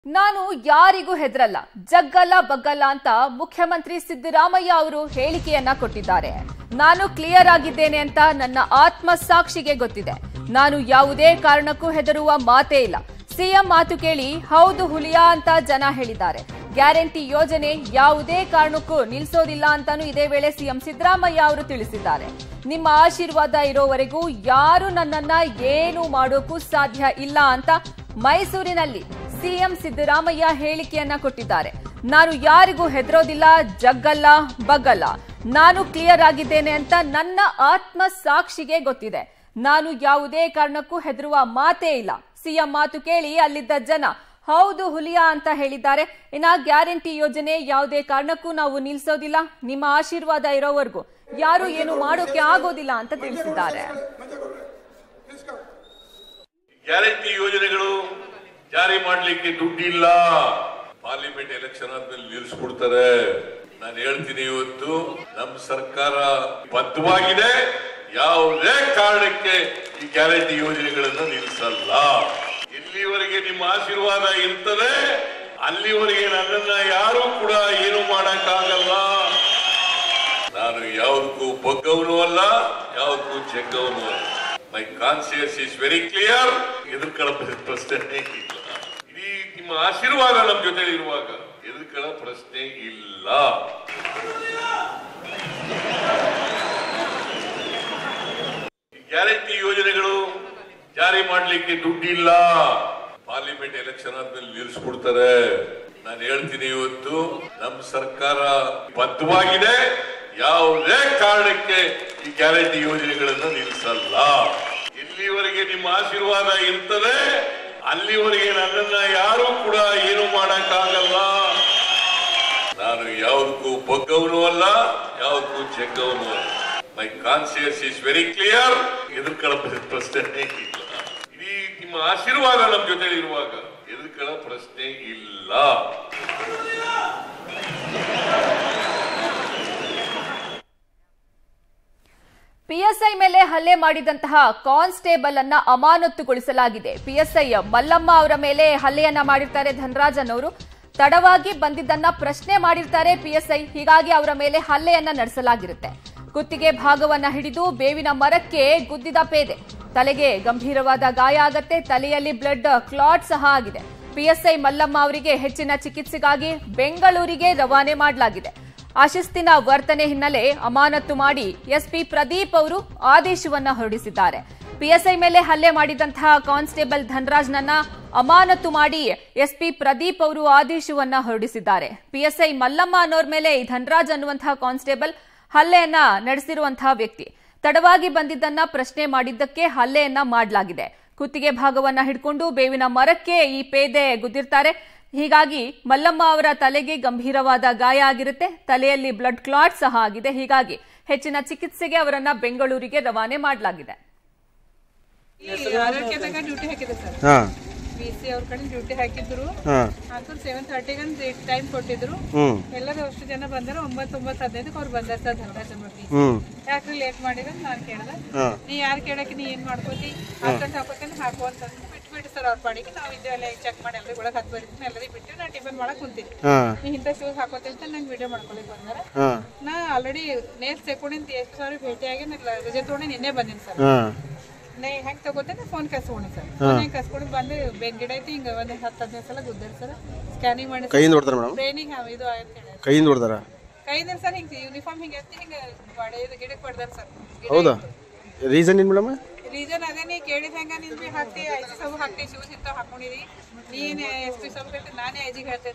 ನಾನು ಯಾರಿಗೂ ಹೆದರಲ್ಲ ಜಗ್ಗಲ್ಲ ಬಗ್ಗಲ್ಲ ಅಂತ ಮುಖ್ಯಮಂತ್ರಿ ಸಿದ್ದರಾಮಯ್ಯ ಅವರು ಹೇಳಿಕೆಯನ್ನ ಕೊಟ್ಟಿದ್ದಾರೆ ನಾನು ಕ್ಲಿಯರ್ ಆಗಿದ್ದೇನೆ ಅಂತ ನನ್ನ ಆತ್ಮ ಸಾಕ್ಷಿಗೆ ಗೊತ್ತಿದೆ ನಾನು ಯಾವುದೇ ಕಾರಣಕ್ಕೂ ಹೆದರುವ ಮಾತೇ ಇಲ್ಲ ಸಿಎಂ ಮಾತು ಕೇಳಿ ಹೌದು ಹುಲಿಯಾ ಅಂತ ಜನ ಹೇಳಿದ್ದಾರೆ ಗ್ಯಾರಂಟಿ ಯೋಜನೆ ಯಾವುದೇ ಕಾರಣಕ್ಕೂ ನಿಲ್ಸೋದಿಲ್ಲ ಅಂತಾನೂ ಇದೇ ವೇಳೆ ಸಿಎಂ ಸಿದ್ದರಾಮಯ್ಯ ಅವರು ತಿಳಿಸಿದ್ದಾರೆ ನಿಮ್ಮ ಆಶೀರ್ವಾದ ಇರೋವರೆಗೂ ಯಾರು ನನ್ನನ್ನ ಏನು ಮಾಡೋಕ್ಕೂ ಸಾಧ್ಯ ಇಲ್ಲ ಅಂತ ಮೈಸೂರಿನಲ್ಲಿ ಸಿಎಂ ಸಿದ್ದರಾಮಯ್ಯ ಹೇಳಿಕೆಯನ್ನ ಕೊಟ್ಟಿದ್ದಾರೆ ನಾನು ಯಾರಿಗೂ ಹೆದರೋದಿಲ್ಲ ಜಗ್ಗಲ್ಲ ಬಗ್ಗಲ್ಲ ನಾನು ಕ್ಲಿಯರ್ ಆಗಿದ್ದೇನೆ ಅಂತ ನನ್ನ ಆತ್ಮ ಸಾಕ್ಷಿಗೆ ಗೊತ್ತಿದೆ ನಾನು ಯಾವುದೇ ಕಾರಣಕ್ಕೂ ಹೆದರುವ ಮಾತೇ ಇಲ್ಲ ಸಿಎಂ ಮಾತು ಕೇಳಿ ಅಲ್ಲಿದ್ದ ಜನ ಹೌದು ಹುಲಿಯಾ ಅಂತ ಹೇಳಿದ್ದಾರೆ ಇನ್ನ ಗ್ಯಾರಂಟಿ ಯೋಜನೆ ಯಾವುದೇ ಕಾರಣಕ್ಕೂ ನಾವು ನಿಲ್ಸೋದಿಲ್ಲ ನಿಮ್ಮ ಆಶೀರ್ವಾದ ಇರೋವರೆಗೂ ಯಾರು ಏನು ಮಾಡೋಕೆ ಆಗೋದಿಲ್ಲ ಅಂತ ತಿಳಿಸಿದ್ದಾರೆ ಗ್ಯಾರಂಟಿ ಯೋಜನೆಗಳು ಜಾರಿ ಮಾಡ್ಲಿಕ್ಕೆ ದುಡ್ಡಿಲ್ಲ ಪಾರ್ಲಿಮೆಂಟ್ ಎಲೆಕ್ಷನ್ ಆದ್ಮೇಲೆ ನಿಲ್ಲಿಸ್ಬಿಡ್ತಾರೆ ನಾನು ಹೇಳ್ತೀನಿ ಇವತ್ತು ನಮ್ಮ ಸರ್ಕಾರ ಬದ್ಧವಾಗಿದೆ ಯಾವುದೇ ಕಾರಣಕ್ಕೆ ಈ ಗ್ಯಾರಂಟಿ ಯೋಜನೆಗಳನ್ನು ನಿಲ್ಲಿಸಲ್ಲ ಇಲ್ಲಿವರೆಗೆ ನಿಮ್ಮ ಆಶೀರ್ವಾದ ಇರ್ತದೆ ಅಲ್ಲಿವರೆಗೆ ನನ್ನನ್ನ ಯಾರು ಕೂಡ ಏನು ಮಾಡಕ್ಕಾಗಲ್ಲ ನಾನು ಯಾವುದಕ್ಕೂ ಬಗ್ಗವನು ಅಲ್ಲ ಯಾವುದಕ್ಕೂ ಜಗ್ಗವನು ಅಲ್ಲ my conscious is very clear ಎದುರ್ಕೊಳ್ಳ ಪ್ರಶ್ನೆ ಇಲ್ಲ ಇಡೀ ನಿಮ್ಮ ಆಶೀರ್ವಾದ ನಮ್ಮ ಜೊತೆ ಇರುವಾಗ ಎದುರ್ಕೊಳ್ಳೋ ಪ್ರಶ್ನೆ ಇಲ್ಲ ಗ್ಯಾರಂಟಿ ಯೋಜನೆಗಳು ಜಾರಿ ಮಾಡ್ಲಿಕ್ಕೆ ದುಡ್ಡಿಲ್ಲ ಪಾರ್ಲಿಮೆಂಟ್ ಎಲೆಕ್ಷನ್ ಆದ್ಮೇಲೆ ನಿಲ್ಲಿಸ್ಬಿಡ್ತಾರೆ ನಾನು ಹೇಳ್ತೀನಿ ಇವತ್ತು ನಮ್ಮ ಸರ್ಕಾರ ಬದ್ಧವಾಗಿದೆ ಯಾವುದೇ ಕಾರಣಕ್ಕೆ ಈ ಗ್ಯಾರಂಟಿ ಯೋಜನೆಗಳನ್ನು ನಿಲ್ಲಿಸಲ್ಲ ಇಲ್ಲಿವರೆಗೆ ನಿಮ್ಮ ಆಶೀರ್ವಾದ ಇರ್ತದೆ ಅಲ್ಲಿವರೆಗೆ ನನ್ನನ್ನ ಯಾರು ಕೂಡ ಏನು ಮಾಡಕ್ಕಾಗಲ್ಲ ನಾನು ಯಾವುದಕ್ಕೂ ಬಗ್ಗವನು ಅಲ್ಲ ಯಾವುದಕ್ಕೂ ಜಗ್ಗವನು ಅಲ್ಲ my conscious is very clear ಎದುರ್ಕೊಳ್ಳೋ ಪ್ರಶ್ನೆ ಇಲ್ಲ ಇಡೀ ನಿಮ್ಮ ಆಶೀರ್ವಾದ ನಮ್ಮ ಜೊತೆ ಇರುವಾಗ ಎದುರ್ಕೊಳ್ಳೋ ಪ್ರಶ್ನೆ ಇಲ್ಲ ಪಿಎಸ್ಐ ಮೇಲೆ ಹಲ್ಲೆ ಮಾಡಿದಂತಹ ಕಾನ್ಸ್ಟೇಬಲ್ ಅನ್ನ ಅಮಾನತುಗೊಳಿಸಲಾಗಿದೆ ಪಿಎಸ್ಐ ಮಲ್ಲಮ್ಮ ಅವರ ಮೇಲೆ ಹಲ್ಲೆಯನ್ನ ಮಾಡಿರ್ತಾರೆ ಧನರಾಜನ್ ಅವರು ತಡವಾಗಿ ಬಂದಿದ್ದನ್ನ ಪ್ರಶ್ನೆ ಮಾಡಿರ್ತಾರೆ ಪಿಎಸ್ಐ ಹೀಗಾಗಿ ಅವರ ಮೇಲೆ ಹಲ್ಲೆಯನ್ನ ನಡೆಸಲಾಗಿರುತ್ತೆ ಕುತ್ತಿಗೆ ಭಾಗವನ್ನ ಹಿಡಿದು ಬೇವಿನ ಮರಕ್ಕೆ ಗುದ್ದಿದ ಪೇದೆ ತಲೆಗೆ ಗಂಭೀರವಾದ ಗಾಯ ಆಗತ್ತೆ ತಲೆಯಲ್ಲಿ ಬ್ಲಡ್ ಕ್ಲಾಟ್ ಸಹ ಆಗಿದೆ ಪಿಎಸ್ಐ ಮಲ್ಲಮ್ಮ ಅವರಿಗೆ ಹೆಚ್ಚಿನ ಚಿಕಿತ್ಸೆಗಾಗಿ ಬೆಂಗಳೂರಿಗೆ ರವಾನೆ ಮಾಡಲಾಗಿದೆ ಅಶಿಸ್ತಿನ ವರ್ತನೆ ಹಿನ್ನೆಲೆ ಅಮಾನತು ಮಾಡಿ ಎಸ್ಪಿ ಪ್ರದೀಪ್ ಅವರು ಆದೇಶವನ್ನ ಹೊರಡಿಸಿದ್ದಾರೆ ಪಿಎಸ್ಐ ಮೇಲೆ ಹಲ್ಲೆ ಮಾಡಿದಂತಹ ಕಾನ್ಸ್ಟೇಬಲ್ ಧನರಾಜ್ನನ್ನ ಅಮಾನತು ಮಾಡಿ ಎಸ್ಪಿ ಪ್ರದೀಪ್ ಅವರು ಆದೇಶವನ್ನ ಹೊರಡಿಸಿದ್ದಾರೆ ಪಿಎಸ್ಐ ಮಲ್ಲಮ್ಮ ಅನ್ನೋರ್ ಮೇಲೆ ಈ ಧನರಾಜ್ ಅನ್ನುವಂತಹ ಕಾನ್ಸ್ಟೇಬಲ್ ಹಲ್ಲೆಯನ್ನ ನಡೆಸಿರುವಂತಹ ವ್ಯಕ್ತಿ ತಡವಾಗಿ ಬಂದಿದ್ದನ್ನ ಪ್ರಶ್ನೆ ಮಾಡಿದ್ದಕ್ಕೆ ಹಲ್ಲೆಯನ್ನ ಮಾಡಲಾಗಿದೆ ಕುತ್ತಿಗೆ ಭಾಗವನ್ನ ಹಿಡ್ಕೊಂಡು ಬೇವಿನ ಮರಕ್ಕೆ ಈ ಪೇದೆ ಗುದ್ದಿರ್ತಾರೆ ಹೀಗಾಗಿ ಮಲ್ಲಮ್ಮ ಅವರ ತಲೆಗೆ ಗಂಭೀರವಾದ ಗಾಯ ಆಗಿರುತ್ತೆ ತಲೆಯಲ್ಲಿ ಬ್ಲಡ್ ಕ್ಲಾಟ್ ಸಹ ಆಗಿದೆ ಹೀಗಾಗಿ ಹೆಚ್ಚಿನ ಚಿಕಿತ್ಸೆಗೆ ಅವರನ್ನ ಬೆಂಗಳೂರಿಗೆ ರವಾನೆ ಮಾಡಲಾಗಿದೆ ಆರೋಗ್ಯದಾಗ ಡ್ಯೂಟಿ ಹಾಕಿದೆ ಸರ್ ಹಾಂ ಬಿ ಸಿ ಅವ್ರ ಕಡೆ ಡ್ಯೂಟಿ ಹಾಕಿದ್ರು ಹಾಂ ಹಾಕಿದ್ರು ಸೆವೆನ್ ಥರ್ಟಿಗೆ ಟೈಮ್ ಕೊಟ್ಟಿದ್ರು ಹ್ಞೂ ಎಲ್ಲರೂ ಅಷ್ಟು ಜನ ಬಂದರು ಒಂಬತ್ತು ಒಂಬತ್ತು ಹದಿನೈದಕ್ಕೆ ಅವ್ರು ಬಂದಾರ ಸರ್ ಧನರಾಜ್ ನೋಡಿ ಹ್ಞೂ ಯಾಕ್ರಿ ಲೇಟ್ ಮಾಡಿದ್ರೆ ನಾನು ಕೇಳ್ದೆ ಹಾಂ ನೀ ಯಾರು ಕೇಳಕ್ಕೆ ನೀ ಏನ್ ಮಾಡ್ಕೋತಿ ಹಾಕೊಂಡು ಹಾಕೋತೀನಿ ಹಾಕು ಅಂತ ಬಿಟ್ಬಿಟ್ಟು ಸರ್ ಅವ್ರ ಪಾಡಿಗೆ ನಾವು ಇದ್ದೇವೆ ಚೆಕ್ ಮಾಡಿ ಎಲ್ಲರಿಗೆ ಒಳಗೆ ಹತ್ತು ಬರೀತೀನಿ ಎಲ್ಲರಿಗೆ ಬಿಟ್ಟು ನಾನು ಟಿಫನ್ ಮಾಡಕ್ ಕುಂತೀನಿ ಹಾಂ ನೀ ಇಂಥ ಶೂಸ್ ಹಾಕೋತಿ ಅಂತ ನಂಗೆ ವಿಡಿಯೋ ಮಾಡ್ಕೊಳಕ್ ಬಂದಾರ ಹಾಂ ನಾ ಆಲ್ರೆಡಿ ನೇಸ್ ತೆಕೊಂಡಿಂತ ಎಷ್ಟು ಸಾವಿರ ಭೇಟಿಯಾಗಿ ನಾನು ರಜೆ ತೊಗೊಂಡು ನಿನ್ನೆ ಬಂದೀನಿ ಸರ್ ಹಾಂ ನಾ ಹೆಂಗ್ ತಗೋತೇನೆ ಫೋನ್ ಕಸ್ಕೊಂಡಿ ಸರ್ ಫೋನ್ ಹೆಂಗ್ ಕಸ್ಕೊಂಡು ಬಂದು ಬೆನ್ ಗಿಡ ಐತಿ ಹಿಂಗ ಒಂದ್ ಹತ್ತು ಹದಿನೈದು ಸಲ ಗುದ್ದಾರ ಸರ್ ಸ್ಕ್ಯಾನಿಂಗ್ ಮಾಡಿ ಕೈಯಿಂದ ಹೊಡ್ತಾರೆ ಮೇಡಮ್ ಟ್ರೈನಿಂಗ್ ಇದು ಆಯ್ತು ಹೇಳಿ ಕೈಯಿಂದ ಹೊಡ್ತಾರ ಕೈಯಿಂದ ಸರ್ ಹಿಂಗೆ ಯೂನಿಫಾರ್ಮ್ ಹಿಂಗೆ ಎತ್ತಿ ಹಿಂಗೆ ಬಡೆದು ಗಿಡಕ್ಕೆ ಬಡ್ದಾರ ಸರ್ ಹೌದಾ ರೀಸನ್ ಏನು ಮೇಡಮ್ ರೀಸನ್ ಅದೇ ನೀ ಕೇಳಿದ ಹೆಂಗ ನಿನ್ ಬಿ ಹಾಕ್ತಿ ಐದು ಸಬ್ ಹಾಕ್ತಿ ಶೂಸ್ ಇಂತ ಹಾಕೊಂಡಿರಿ ನೀನ್ ಎಸ್ ಪಿ ಸಬ್ ಹೇಳ್ತಿ ನಾನೇ ಐಜಿಗೆ ಹೇಳ್ತೇನೆ